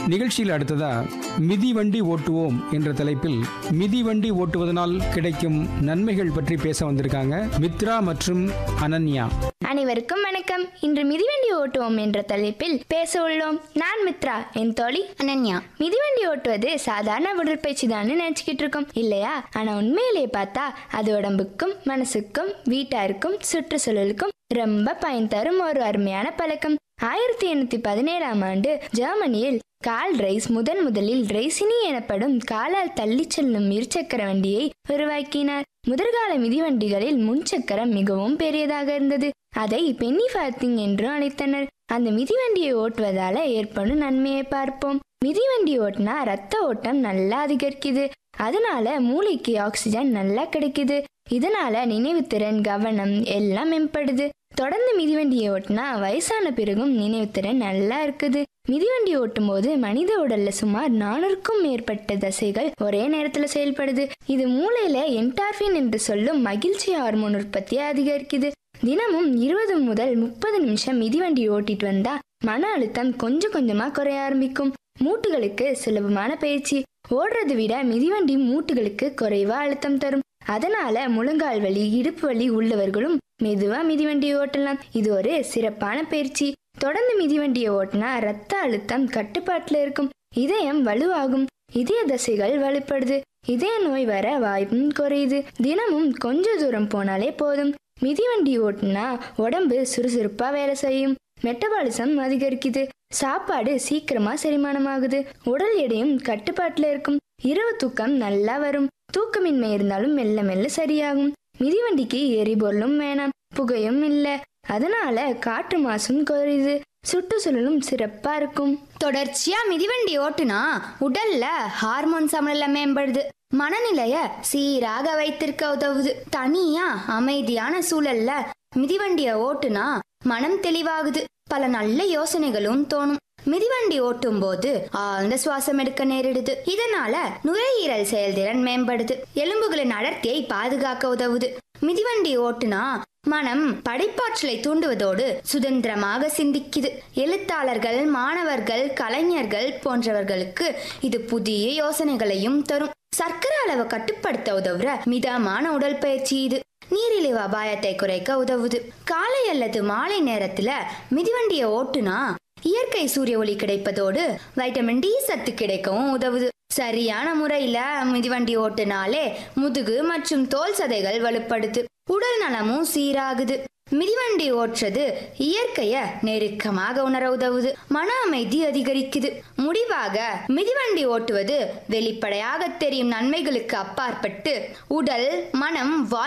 நிகழ்ச்சியில் அடுத்ததா மிதிவண்டி ஓட்டுவோம் என்ற தலைப்பில் மிதிவண்டி ஓட்டுவதனால் கிடைக்கும் நன்மைகள் பற்றி பேச வந்திருக்காங்க மித்ரா மற்றும் அனன்யா அனைவருக்கும் வணக்கம் இன்று மிதிவண்டி ஓட்டுவோம் என்ற தலைப்பில் பேச உள்ளோம் நான் மித்ரா என் தோழி அனன்யா மிதிவண்டி ஓட்டுவது சாதாரண உடற்பயிற்சி தான் நினைச்சுக்கிட்டு இருக்கோம் இல்லையா ஆனா உண்மையிலேயே பார்த்தா அது உடம்புக்கும் மனசுக்கும் வீட்டாருக்கும் சுற்றுச்சூழலுக்கும் ரொம்ப பயன் தரும் ஒரு அருமையான பழக்கம் ஆயிரத்தி எண்ணூத்தி பதினேழாம் ஆண்டு ஜெர்மனியில் கால் ரைஸ் முதன் முதலில் ரைசினி எனப்படும் காலால் தள்ளிச் செல்லும் இருசக்கர வண்டியை உருவாக்கினார் முதிர்கால மிதிவண்டிகளில் முன்சக்கரம் மிகவும் பெரியதாக இருந்தது அதை பென்னி ஃபார்த்திங் என்று அழைத்தனர் அந்த மிதிவண்டியை ஓட்டுவதால ஏற்படும் நன்மையை பார்ப்போம் மிதிவண்டி ஓட்டினா ரத்த ஓட்டம் நல்லா அதிகரிக்குது அதனால மூளைக்கு ஆக்சிஜன் நல்லா கிடைக்குது இதனால நினைவுத்திறன் கவனம் எல்லாம் மேம்படுது தொடர்ந்து மிதிவண்டியை ஓட்டினா வயசான பிறகும் நினைவுத்திறன் நல்லா இருக்குது மிதிவண்டி ஓட்டும் போது மனித உடல்ல சுமார் நானூறுக்கும் மேற்பட்ட தசைகள் ஒரே நேரத்துல செயல்படுது இது மூளையில என்டார்பின் என்று சொல்லும் மகிழ்ச்சி ஹார்மோன் உற்பத்தியை அதிகரிக்குது தினமும் இருபது முதல் முப்பது நிமிஷம் மிதிவண்டி ஓட்டிட்டு வந்தா மன அழுத்தம் கொஞ்சம் கொஞ்சமா குறைய ஆரம்பிக்கும் மூட்டுகளுக்கு சுலபமான பயிற்சி ஓடுறதை விட மிதிவண்டி மூட்டுகளுக்கு குறைவா அழுத்தம் தரும் அதனால முழங்கால் வலி இடுப்பு வலி உள்ளவர்களும் மெதுவா மிதிவண்டியை ஓட்டலாம் இது ஒரு சிறப்பான பயிற்சி தொடர்ந்து மிதிவண்டியை ஓட்டினா ரத்த அழுத்தம் கட்டுப்பாட்டுல இருக்கும் இதயம் வலுவாகும் இதய தசைகள் வலுப்படுது இதய நோய் வர வாய்ப்பும் குறையுது தினமும் கொஞ்ச தூரம் போனாலே போதும் மிதிவண்டி ஓட்டுனா உடம்பு சுறுசுறுப்பா வேலை செய்யும் மெட்டபாலிசம் அதிகரிக்குது சாப்பாடு சீக்கிரமா செரிமானமாகுது உடல் எடையும் கட்டுப்பாட்டுல இருக்கும் இரவு தூக்கம் நல்லா வரும் தூக்கமின்மை இருந்தாலும் மெல்ல மெல்ல சரியாகும் மிதிவண்டிக்கு எரிபொருளும் வேணாம் புகையும் இல்ல அதனால காற்று மாசும் குறையுது சுற்றுச்சூழலும் சிறப்பா இருக்கும் தொடர்ச்சியா மிதிவண்டி ஓட்டுனா உடல்ல ஹார்மோன் சமநிலை மேம்படுது மனநிலைய சீராக வைத்திருக்க உதவுது தனியா அமைதியான சூழல்ல மிதிவண்டிய ஓட்டுனா மனம் தெளிவாகுது பல நல்ல யோசனைகளும் தோணும் மிதிவண்டி ஓட்டும் போது ஆழ்ந்த சுவாசம் எடுக்க நேரிடுது இதனால நுரையீரல் செயல்திறன் மேம்படுது எலும்புகளின் அடர்த்தியை பாதுகாக்க உதவுது மிதிவண்டி ஓட்டுனா மனம் படைப்பாற்றலை தூண்டுவதோடு சுதந்திரமாக சிந்திக்குது எழுத்தாளர்கள் மாணவர்கள் கலைஞர்கள் போன்றவர்களுக்கு இது புதிய யோசனைகளையும் தரும் சர்க்கரை அளவை கட்டுப்படுத்த உதவுற மிதமான உடற்பயிற்சி இது நீரிழிவு அபாயத்தை குறைக்க உதவுது காலை அல்லது மாலை நேரத்துல மிதிவண்டியை ஓட்டுனா இயற்கை சூரிய ஒளி கிடைப்பதோடு வைட்டமின் டி சத்து கிடைக்கவும் உதவுது சரியான முறையில மிதிவண்டி ஓட்டுனாலே முதுகு மற்றும் தோல் சதைகள் வலுப்படுது உடல் நலமும் சீராகுது மிதிவண்டி ஓட்டுறது இயற்கைய நெருக்கமாக உணர உதவுது மன அமைதி அதிகரிக்குது முடிவாக மிதிவண்டி ஓட்டுவது வெளிப்படையாக தெரியும் நன்மைகளுக்கு அப்பாற்பட்டு உடல் மனம் வாழ்